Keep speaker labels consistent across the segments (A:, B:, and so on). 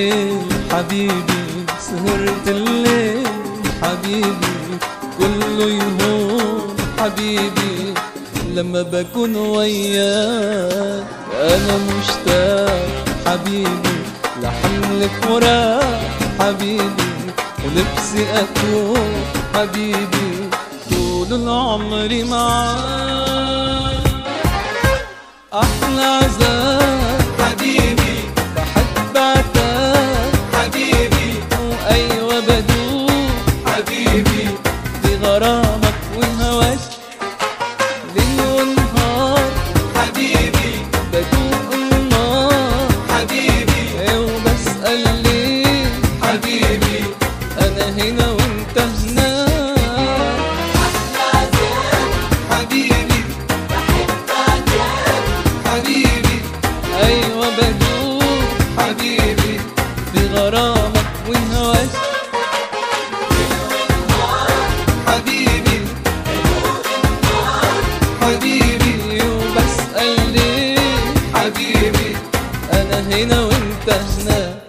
A: الليل حبيبي سهرت الليل حبيبي كله يهون حبيبي لما بكون وياك وانا مشتاق حبيبي لحمل فراق حبيبي ونفسي اكون حبيبي طول العمر معاك احلى عذاب
B: حبيبي
A: بحب عتاب
B: حبيبي
A: وايوه بدوب
B: حبيبي
A: بغرامك والهواك ليل ونهار
B: حبيبي
A: بدوق النار
B: حبيبي
A: وبسأل ليه
B: حبيبي
A: انا هنا وانت هناك
B: حبيبي حبيبي
A: ايوه بدوق
B: حبيبي
A: بغرامك والهواك
B: حبيبي حبيبي
A: وبسأل ليه
B: حبيبي
A: انا هنا وانت هناك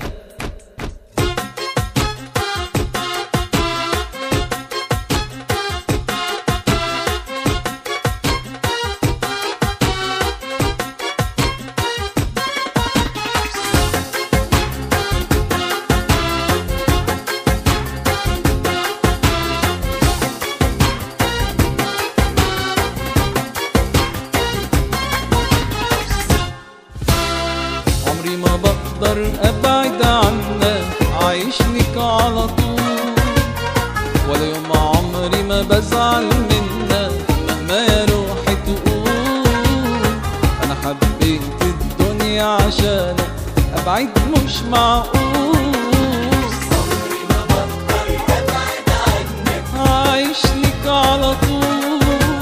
A: عمري ما بقدر ابعد عنك عايش لك على طول ولا يوم عمري ما بزعل منك مهما يا روحي تقول انا حبيت الدنيا عشانك ابعد مش معقول عايش لك على طول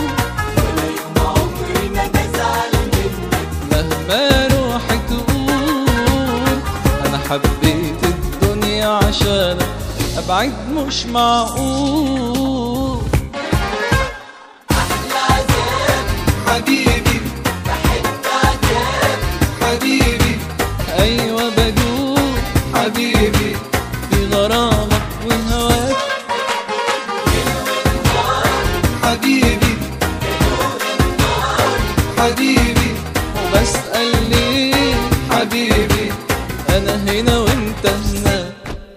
A: مهما روحي تقول انا حبيت الدنيا عشانك ابعد مش معقول
B: حبيبي حبيبي
A: ايوه بدوب
B: حبيبي
A: بغرامك والهواك
B: حبيبي حبيبي
A: وبسأل ليه
B: حبيبي
A: انا هنا وانت هناك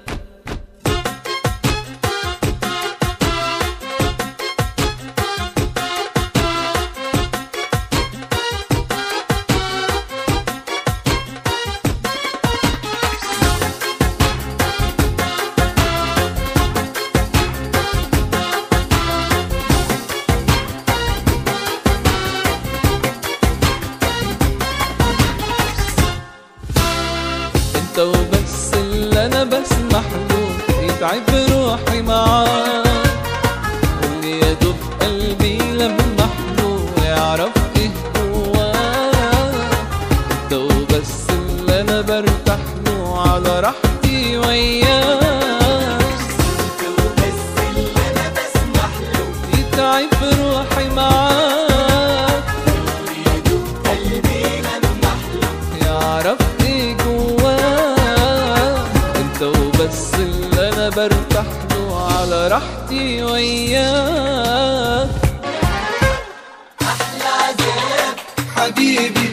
A: انت وبس اللي انا بسمح له يتعب روحي معاك واللي يا دوب قلبي لمح له يعرف ايه جواه انت وبس اللي انا برتاح له على راحتي وياك يتعب روحي معاك يعرف ايه جواه انت وبس اللي انا برتاح له على راحتي وياك
B: حبيبي